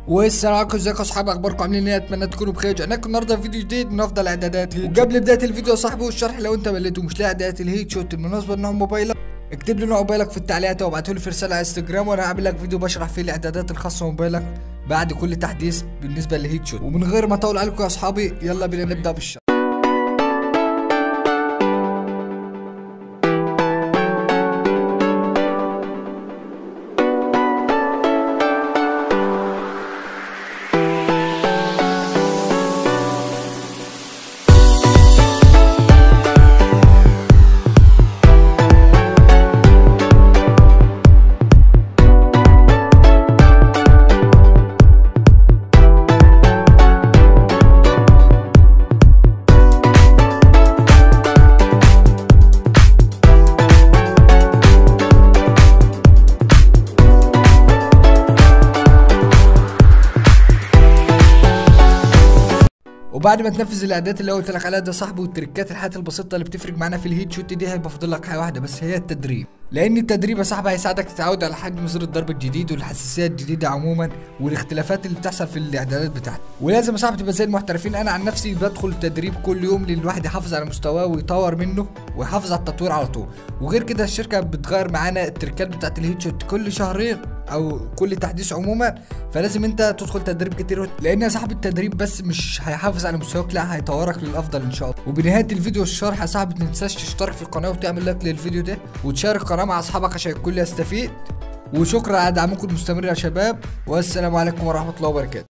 والسلام عليكم ازيكم يا اصحابي اخباركم عاملين ايه اتمنى تكونوا بخير جاءناكم النهارده فيديو جديد من افضل اعدادات هيت وقبل بدايه الفيديو يا صاحبي والشرح لو انت مليت ومش لاقي اعدادات الهيت شوت المناسبه لنوع موبايلك اكتب لي نوع موبايلك في التعليقات او ابعته لي في رساله على انستجرام وانا هعمل لك فيديو بشرح فيه الاعدادات الخاصه بموبايلك بعد كل تحديث بالنسبه للهيت شوت ومن غير ما اطول عليكم يا اصحابي يلا بينا نبدا بالشرح وبعد ما تنفذ الاعدادات اللي قلت لك عليها ده صاحبي والتريكات الحاجات البسيطه اللي بتفرق معانا في الهيت شوت دي هيبقى فاضل لك حاجه واحده بس هي التدريب لان التدريب يا صاحبي هيساعدك تتعود على حجم زر الضرب الجديد والحساسيه الجديده عموما والاختلافات اللي بتحصل في الاعدادات بتاعتك ولازم يا صاحبي تبقى زي المحترفين انا عن نفسي بدخل التدريب كل يوم لان الواحد يحافظ على مستواه ويطور منه ويحافظ على التطوير على طول وغير كده الشركه بتغير معانا التريكات بتاعت الهيت شوت كل شهرين او كل تحديث عموما فلازم انت تدخل تدريب كتير لان يا صاحبي التدريب بس مش هيحافظ على مستواك لا هيطورك للافضل ان شاء الله وبنهايه الفيديو الشرح يا صاحبي ما تنساش تشترك في القناه وتعمل لايك للفيديو ده وتشارك القناه مع اصحابك عشان الكل يستفيد وشكرا على دعمكم المستمر يا شباب والسلام عليكم ورحمه الله وبركاته